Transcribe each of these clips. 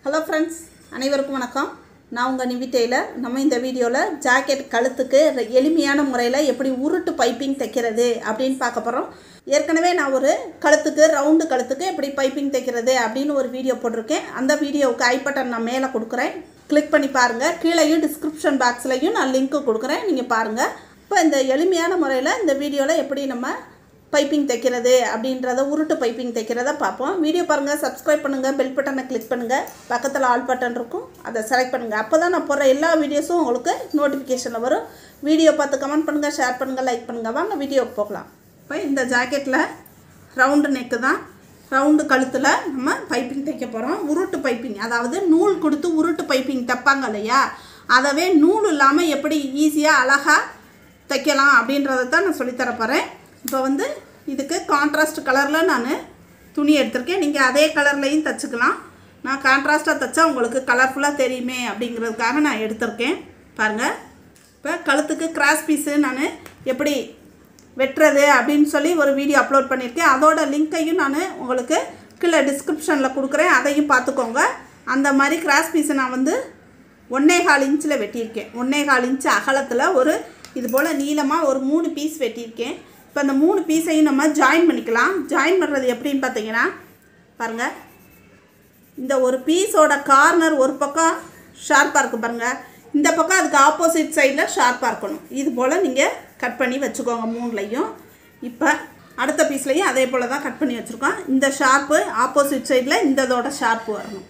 hello friends அனைவருக்கும் வணக்கம் நான் உங்கள் நிவி டெய்லர் நம்ம இந்த வீடியோவில் ஜாக்கெட் கழுத்துக்கு ர- எளிமையான முறையில் எப்படி உருட்டு பைப்பிங் தைக்கிறது அப்படின்னு பார்க்க போகிறோம் ஏற்கனவே நான் ஒரு கழுத்துக்கு ரவுண்டு கழுத்துக்கு எப்படி பைப்பிங் தைக்கிறது அப்படின்னு ஒரு வீடியோ போட்டிருக்கேன் அந்த வீடியோவுக்கு ஐ பட்டன் நான் மேலே கொடுக்குறேன் கிளிக் பண்ணி பாருங்கள் கீழேயும் டிஸ்கிரிப்ஷன் பாக்ஸ்லையும் நான் லிங்க்கு கொடுக்குறேன் நீங்கள் பாருங்கள் இப்போ இந்த எளிமையான முறையில் இந்த வீடியோவில் எப்படி நம்ம பைப்பிங் தைக்கிறது அப்படின்றத உருட்டு பைப்பிங் தைக்கிறத பார்ப்போம் வீடியோ பாருங்கள் சப்ஸ்கிரைப் பண்ணுங்கள் பெல் பட்டனை கிளிக் பண்ணுங்கள் பக்கத்தில் ஆல் பட்டன் இருக்கும் அதை செலக்ட் பண்ணுங்கள் அப்போ தான் நான் போடுற எல்லா வீடியோஸும் உங்களுக்கு நோட்டிஃபிகேஷனில் வரும் வீடியோ பார்த்து கமெண்ட் பண்ணுங்கள் ஷேர் பண்ணுங்கள் லைக் பண்ணுங்கள் வாங்க வீடியோக்கு போகலாம் இப்போ இந்த ஜாக்கெட்டில் ரவுண்டு நெக்கு தான் ரவுண்டு கழுத்தில் நம்ம பைப்பிங் தைக்க போகிறோம் உருட்டு பைப்பிங் அதாவது நூல் கொடுத்து உருட்டு பைப்பிங் தைப்பாங்க இல்லையா அதவே நூல் இல்லாமல் எப்படி ஈஸியாக அழகாக தைக்கலாம் அப்படின்றத தான் நான் சொல்லித்தர போகிறேன் இப்போ வந்து இதுக்கு கான்ட்ராஸ்ட் கலரில் நான் துணி எடுத்திருக்கேன் நீங்கள் அதே கலர்லேயும் தைச்சிக்கலாம் நான் கான்ட்ராஸ்ட்டாக தைச்சா உங்களுக்கு கலர்ஃபுல்லாக தெரியுமே அப்படிங்கிறதுக்காக நான் எடுத்திருக்கேன் பாருங்கள் இப்போ கழுத்துக்கு கிராஸ் பீஸு நான் எப்படி வெட்டுறது அப்படின்னு சொல்லி ஒரு வீடியோ அப்லோட் பண்ணியிருக்கேன் அதோட லிங்க்கையும் நான் உங்களுக்கு கீழே டிஸ்கிரிப்ஷனில் கொடுக்குறேன் அதையும் பார்த்துக்கோங்க அந்த மாதிரி கிராஸ் பீஸை நான் வந்து ஒன்னே கால் இன்ச்சில் வெட்டியிருக்கேன் ஒன்னே கால் இன்ச்சு அகலத்தில் ஒரு இது போல் நீளமாக ஒரு மூணு பீஸ் வெட்டியிருக்கேன் இப்போ அந்த மூணு பீஸையும் நம்ம ஜாயின் பண்ணிக்கலாம் ஜாயின் பண்ணுறது எப்படின்னு பார்த்தீங்கன்னா பாருங்கள் இந்த ஒரு பீஸோட கார்னர் ஒரு பக்கம் ஷார்ப்பாக இருக்குது பாருங்கள் இந்த பக்கம் அதுக்கு ஆப்போசிட் சைடில் ஷார்ப்பாக இருக்கணும் இது போல் நீங்கள் கட் பண்ணி வச்சுக்கோங்க மூணுலையும் இப்போ அடுத்த பீஸ்லையும் அதே போல் தான் கட் பண்ணி வச்சுருக்கோம் இந்த ஷார்ப்பு ஆப்போசிட் சைடில் இந்த இதோட ஷார்ப்பு வரணும்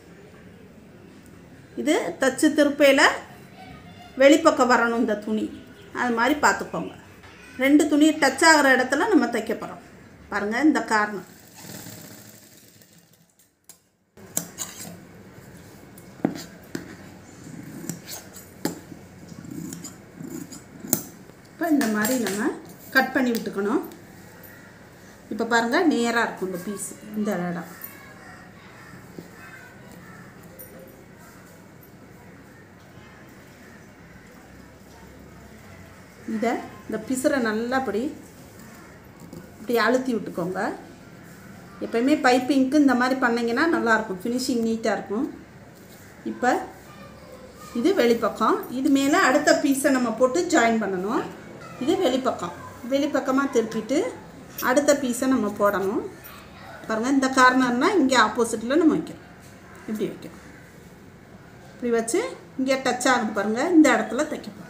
இது தச்சு திருப்பையில் வெளிப்பக்கம் வரணும் இந்த துணி அது மாதிரி பார்த்துக்கோங்க ரெண்டு துணி டச் ஆகிற இடத்துல நம்ம தைக்க போகிறோம் பாருங்கள் இந்த காரணம் இப்போ இந்த மாதிரி நம்ம கட் பண்ணி விட்டுக்கணும் இப்போ பாருங்கள் நேராக இருக்கும் இந்த பீஸ் இந்த இடம் இதை இந்த பிசுரை நல்லா இப்படி இப்படி அழுத்தி விட்டுக்கோங்க எப்பயுமே பைப்பிங்க்கு இந்த மாதிரி பண்ணிங்கன்னா நல்லாயிருக்கும் ஃபினிஷிங் நீட்டாக இருக்கும் இப்போ இது வெளிப்பக்கம் இது மேலே அடுத்த பீஸை நம்ம போட்டு ஜாயின் பண்ணணும் இது வெளிப்பக்கம் வெளிப்பக்கமாக திருப்பிட்டு அடுத்த பீஸை நம்ம போடணும் பாருங்கள் இந்த கார்னர்னால் இங்கே ஆப்போசிட்டில் நம்ம வைக்கிறோம் இப்படி வைக்கிறோம் இப்படி வச்சு இங்கே டச் ஆகுது பாருங்கள் இந்த இடத்துல தைக்க போகிறோம்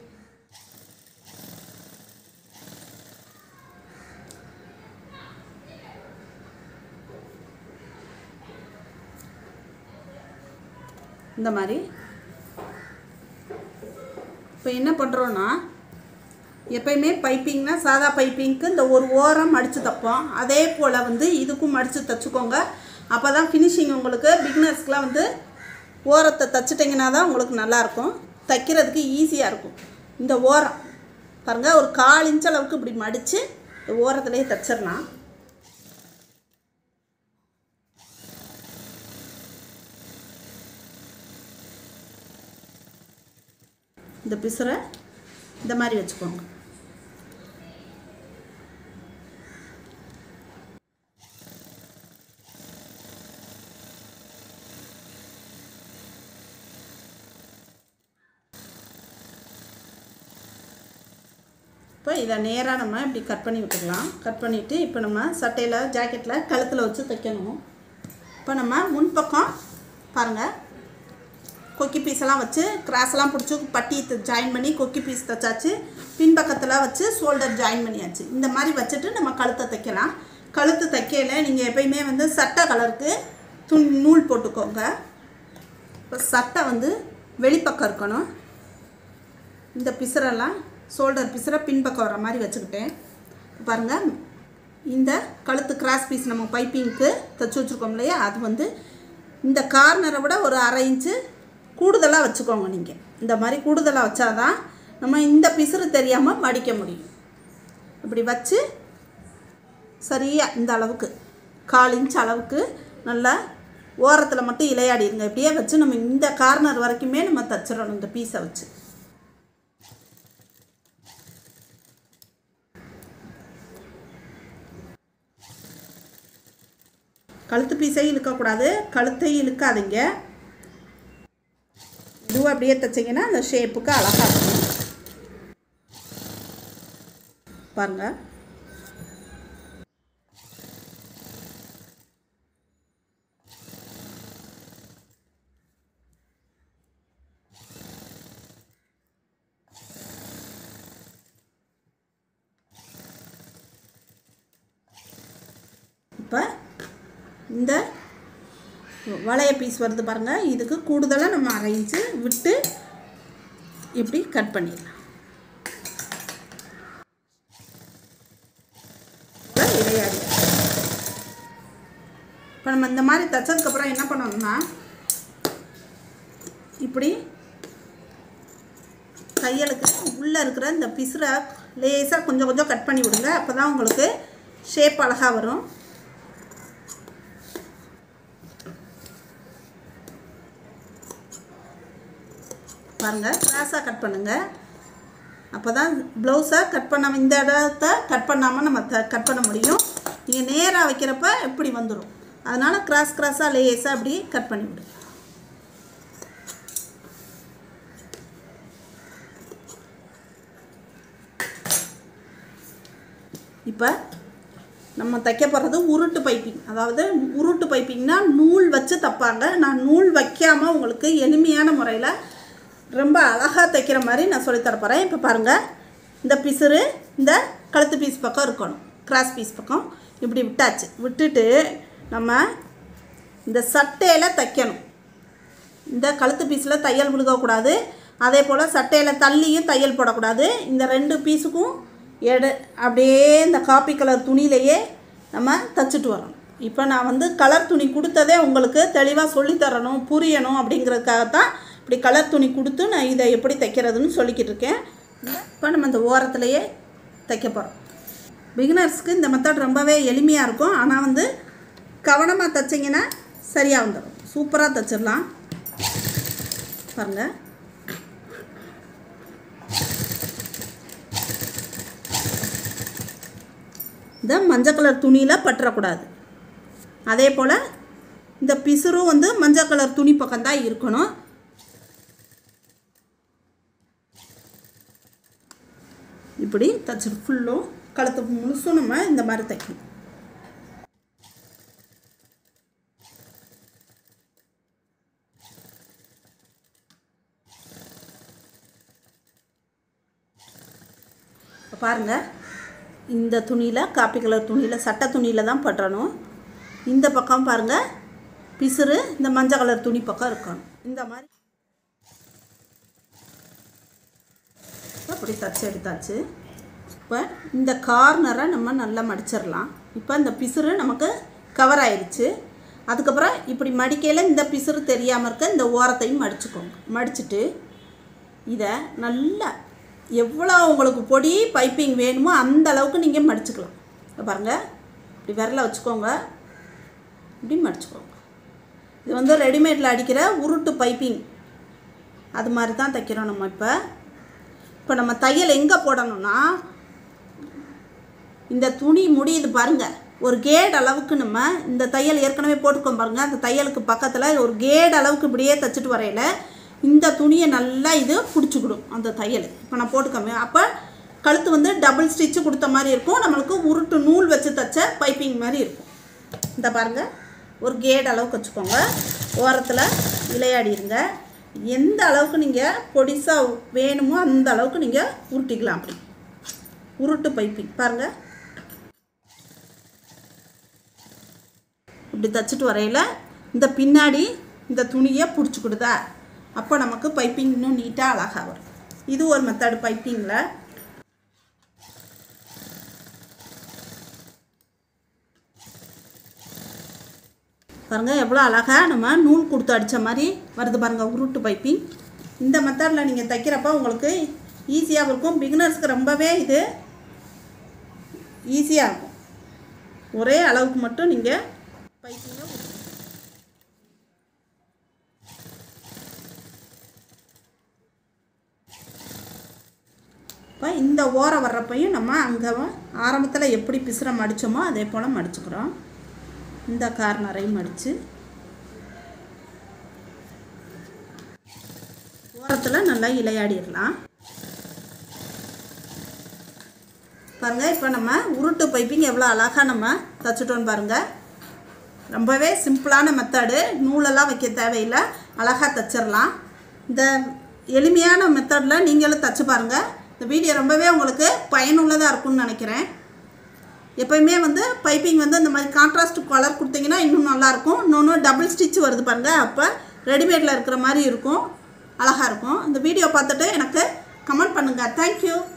இந்த மாதிரி இப்போ என்ன பண்ணுறோன்னா எப்பயுமே பைப்பிங்னா சாதா பைப்பிங்க்கு இந்த ஒரு ஓரம் மடித்து தைப்போம் அதே போல் வந்து இதுக்கும் மடித்து தைச்சிக்கோங்க அப்போ தான் ஃபினிஷிங் உங்களுக்கு பிகினர்ஸ்க்குலாம் வந்து ஓரத்தை தைச்சிட்டிங்கன்னா தான் உங்களுக்கு நல்லாயிருக்கும் தைக்கிறதுக்கு ஈஸியாக இருக்கும் இந்த ஓரம் பாருங்கள் ஒரு கால் இன்ச் அளவுக்கு இப்படி மடித்து இந்த ஓரத்துலேயே தைச்சிடலாம் இந்த பிசுரை இந்த மாதிரி வச்சுக்கோங்க இப்போ இதை நேராக நம்ம இப்படி கட் பண்ணி விட்டுக்கலாம் கட் பண்ணிவிட்டு இப்போ நம்ம சட்டையில் ஜாக்கெட்டில் கழுத்தில் வச்சு தைக்கணும் இப்போ நம்ம முன்பக்கம் பாருங்கள் கொக்கி பீஸெல்லாம் வச்சு கிராஸ்லாம் பிடிச்சி பட்டி ஜாயின் பண்ணி கொக்கி பீஸ் தைச்சாச்சு பின்பக்கத்தில் வச்சு ஷோல்டர் ஜாயின் பண்ணியாச்சு இந்த மாதிரி வச்சுட்டு நம்ம கழுத்தை தைக்கலாம் கழுத்து தைக்கையில் நீங்கள் எப்பயுமே வந்து சட்டை கலருக்கு துணி நூல் போட்டுக்கோங்க இப்போ சட்டை வந்து வெளிப்பக்கம் இருக்கணும் இந்த பிசுரெல்லாம் ஷோல்டர் பிசுரை பின்பக்கம் வர மாதிரி வச்சுக்கிட்டேன் பாருங்கள் இந்த கழுத்து கிராஸ் பீஸ் நம்ம பைப்பிங்க்கு தைச்சி வச்சுருக்கோம் இல்லையா அது வந்து இந்த கார்னரை விட ஒரு அரை இன்ச்சு கூடுதலாக வச்சுக்கோங்க நீங்கள் இந்த மாதிரி கூடுதலாக வச்சாதான் நம்ம இந்த பிசுறு தெரியாமல் மடிக்க முடியும் இப்படி வச்சு சரியாக இந்த அளவுக்கு கால் இன்ச் அளவுக்கு நல்லா ஓரத்தில் மட்டும் இலையாடிடுங்க இப்படியே வச்சு நம்ம இந்த கார்னர் வரைக்குமே நம்ம தச்சிடணும் இந்த பீஸை வச்சு கழுத்து பீஸையும் இழுக்கக்கூடாது கழுத்தையும் இழுக்காதீங்க இதுவும் அப்படியே தைச்சிங்கன்னா அந்த ஷேப்புக்கு அழகாக இருக்கும் பாருங்கள் இப்போ இந்த வளைய பீஸ் வருது பாருங்கள் இதுக்கு கூடுதலாக நம்ம அரை இன்ச்சு விட்டு இப்படி கட் பண்ணிடலாம் இடையாடி இப்போ நம்ம இந்த மாதிரி தைச்சதுக்கப்புறம் என்ன பண்ணணும்னா இப்படி தையலுக்கு உள்ளே இருக்கிற இந்த பிசுரை லேசாக கொஞ்சம் கொஞ்சம் கட் பண்ணி விடுங்க அப்போ தான் உங்களுக்கு ஷேப் அழகாக வரும் பாருங்கள் கிராஸாக கட் பண்ணுங்கள் அப்போ தான் ப்ளவுஸை கட் பண்ணாமல் இந்த இடத்த கட் பண்ணாமல் நம்ம த கட் பண்ண முடியும் நீங்கள் நேராக வைக்கிறப்ப இப்படி வந்துடும் அதனால் கிராஸ் கிராஸாக லேஸாக அப்படி கட் பண்ணி விடுங்க இப்போ நம்ம தைக்க போகிறது உருட்டு பைப்பிங் அதாவது உருட்டு பைப்பிங்னா நூல் வச்சு தைப்பாங்க நான் நூல் வைக்காமல் உங்களுக்கு எளிமையான முறையில் ரொம்ப அழகாக தைக்கிற மாதிரி நான் சொல்லித்தர போகிறேன் இப்போ பாருங்கள் இந்த பிசுறு இந்த கழுத்து பீஸ் பக்கம் இருக்கணும் கிராஸ் பீஸ் பக்கம் இப்படி விட்டாச்சு விட்டுட்டு நம்ம இந்த சட்டையில் தைக்கணும் இந்த கழுத்து பீஸில் தையல் விழுகக்கூடாது அதே போல் சட்டையில் தள்ளியும் தையல் போடக்கூடாது இந்த ரெண்டு பீஸுக்கும் எடு அப்படியே இந்த காப்பி கலர் துணியிலையே நம்ம தச்சுட்டு வரணும் இப்போ நான் வந்து கலர் துணி கொடுத்ததே உங்களுக்கு தெளிவாக சொல்லித்தரணும் புரியணும் அப்படிங்கிறதுக்காகத்தான் இப்படி கலர் துணி கொடுத்து நான் இதை எப்படி தைக்கிறதுன்னு சொல்லிக்கிட்டு இருக்கேன் இப்போ நம்ம இந்த ஓரத்துலையே தைக்க போகிறோம் பிகினர்ஸ்க்கு இந்த மெத்தட் ரொம்பவே எளிமையாக இருக்கும் ஆனால் வந்து கவனமாக தைச்சிங்கன்னா சரியாக வந்துடும் சூப்பராக தைச்சிடலாம் பாருங்கள் இந்த மஞ்சள் கலர் துணியில் பற்றக்கூடாது அதே போல் இந்த பிசுரும் வந்து மஞ்சள் கலர் துணி பக்கம் தான் இருக்கணும் இப்படி தச்சுட்டு ஃபுல்லும் கழுத்து முழுசும் நம்ம இந்த மாதிரி தைக்கணும் இப்போ பாருங்கள் இந்த துணியில் காப்பி கலர் துணியில் சட்டை துணியில் தான் பற்றணும் இந்த பக்கம் பாருங்கள் பிசுறு இந்த மஞ்சள் கலர் துணி பக்கம் இருக்கணும் இந்த மாதிரி அப்படி தச்சு எடுத்தாச்சு இப்போ இந்த கார்னரை நம்ம நல்லா மடிச்சிடலாம் இப்போ இந்த பிசுறு நமக்கு கவர் ஆயிடுச்சு அதுக்கப்புறம் இப்படி மடிக்கையில் இந்த பிசுறு தெரியாமல் இருக்க இந்த ஓரத்தையும் மடிச்சுக்கோங்க மடிச்சுட்டு இதை நல்லா எவ்வளோ உங்களுக்கு பொடி பைப்பிங் வேணுமோ அந்த அளவுக்கு நீங்கள் மடிச்சுக்கலாம் இதை பாருங்கள் இப்படி விரல வச்சுக்கோங்க இப்படி மடிச்சுக்கோங்க இது வந்து ரெடிமேடில் அடிக்கிற உருட்டு பைப்பிங் அது மாதிரி தான் தைக்கிறோம் நம்ம இப்போ இப்போ நம்ம தையல் எங்கே போடணும்னா இந்த துணி முடியுது பாருங்கள் ஒரு கேட் அளவுக்கு நம்ம இந்த தையல் ஏற்கனவே போட்டுக்கோம் பாருங்கள் அந்த தையலுக்கு பக்கத்தில் ஒரு கேட் அளவுக்கு இப்படியே தைச்சிட்டு வரையில இந்த துணியை நல்லா இது பிடிச்சிக்கிடும் அந்த தையல் இப்போ நான் போட்டுக்கோமே அப்போ கழுத்து வந்து டபுள் ஸ்டிச்சு கொடுத்த மாதிரி இருக்கும் நம்மளுக்கு உருட்டு நூல் வச்சு தைச்ச பைப்பிங் மாதிரி இருக்கும் இந்த பாருங்கள் ஒரு கேட் அளவுக்கு வச்சுக்கோங்க ஓரத்தில் விளையாடிருங்க எந்த அளவுக்கு நீங்கள் பொடிசாக வேணுமோ அந்த அளவுக்கு நீங்கள் உருட்டிக்கலாம் அப்படி உருட்டு பைப்பிங் பாருங்கள் இப்படி தச்சுட்டு வரையில் இந்த பின்னாடி இந்த துணியை பிடிச்சிக்கிடுதா அப்போ நமக்கு பைப்பிங் இன்னும் நீட்டாக அழகாக வரும் இது ஒரு மெத்தடு பைப்பிங்கில் பாருங்கள் எவ்வளோ அழகாக நம்ம நூல் கொடுத்து அடித்த மாதிரி வருது பாருங்கள் உருட்டு பைப்பிங் இந்த மெத்தடில் நீங்கள் தைக்கிறப்ப உங்களுக்கு ஈஸியாக இருக்கும் பிகினர்ஸ்க்கு ரொம்பவே இது ஈஸியாக இருக்கும் ஒரே அளவுக்கு மட்டும் நீங்கள் பைப்பிங்கை இப்போ இந்த ஓரம் வர்றப்பையும் நம்ம அங்கே ஆரம்பத்தில் எப்படி பிசுரை மடித்தோமோ அதே போல் மடிச்சுக்கிறோம் இந்த கார்னரையும் மடித்து ஓரத்தில் நல்லா இலையாடிடலாம் பாருங்கள் இப்போ நம்ம உருட்டு பைப்பிங் எவ்வளோ அழகாக நம்ம தச்சுட்டோன்னு பாருங்கள் ரொம்பவே சிம்பிளான மெத்தடு நூலெல்லாம் வைக்க தேவையில்லை அழகாக தச்சிடலாம் இந்த எளிமையான மெத்தடில் நீங்களும் தச்சு பாருங்கள் இந்த வீடியோ ரொம்பவே உங்களுக்கு பயனுள்ளதாக இருக்கும்னு நினைக்கிறேன் எப்பயுமே வந்து பைப்பிங் வந்து இந்த மாதிரி கான்ட்ராஸ்ட் கலர் கொடுத்தீங்கன்னா இன்னும் நல்லாயிருக்கும் இன்னொன்று டபுள் ஸ்டிச் வருது பாருங்கள் அப்போ ரெடிமேடில் இருக்கிற மாதிரி இருக்கும் அழகாக இருக்கும் இந்த வீடியோ பார்த்துட்டு எனக்கு கமெண்ட் பண்ணுங்கள் தேங்க்யூ